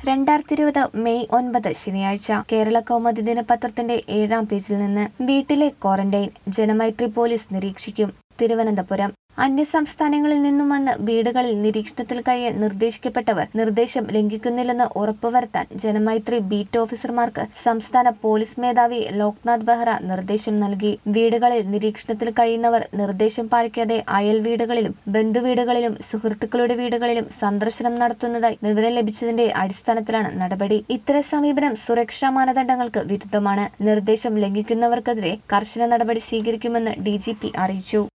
രണ്ടായിരത്തി ഇരുപത് മെയ് ഒൻപത് ശനിയാഴ്ച കേരള കൗമുദി ദിനപത്രത്തിന്റെ ഏഴാം പേജിൽ നിന്ന് വീട്ടിലെ ക്വാറന്റൈൻ ജനമൈത്രി പോലീസ് നിരീക്ഷിക്കും തിരുവനന്തപുരം അന്യസംസ്ഥാനങ്ങളിൽ നിന്നും വന്ന് വീടുകളിൽ നിരീക്ഷണത്തിൽ കഴിയാൻ നിർദ്ദേശിക്കപ്പെട്ടവർ നിർദ്ദേശം ലംഘിക്കുന്നില്ലെന്ന് ഉറപ്പുവരുത്താൻ ജനമൈത്രി ബീറ്റ് ഓഫീസർമാർക്ക് സംസ്ഥാന പോലീസ് മേധാവി ലോക്നാഥ് ബെഹ്റ നിർദ്ദേശം നൽകി വീടുകളിൽ നിരീക്ഷണത്തിൽ കഴിയുന്നവർ നിർദ്ദേശം പാലിക്കാതെ അയൽ വീടുകളിലും ബന്ധുവീടുകളിലും സുഹൃത്തുക്കളുടെ വീടുകളിലും സന്ദർശനം നടത്തുന്നതായി വിവരം ലഭിച്ചതിന്റെ അടിസ്ഥാനത്തിലാണ് നടപടി ഇത്തരം സമീപനം സുരക്ഷാ മാനദണ്ഡങ്ങൾക്ക് വിരുദ്ധമാണ് നിർദ്ദേശം ലംഘിക്കുന്നവർക്കെതിരെ കർശന നടപടി സ്വീകരിക്കുമെന്ന് ഡി അറിയിച്ചു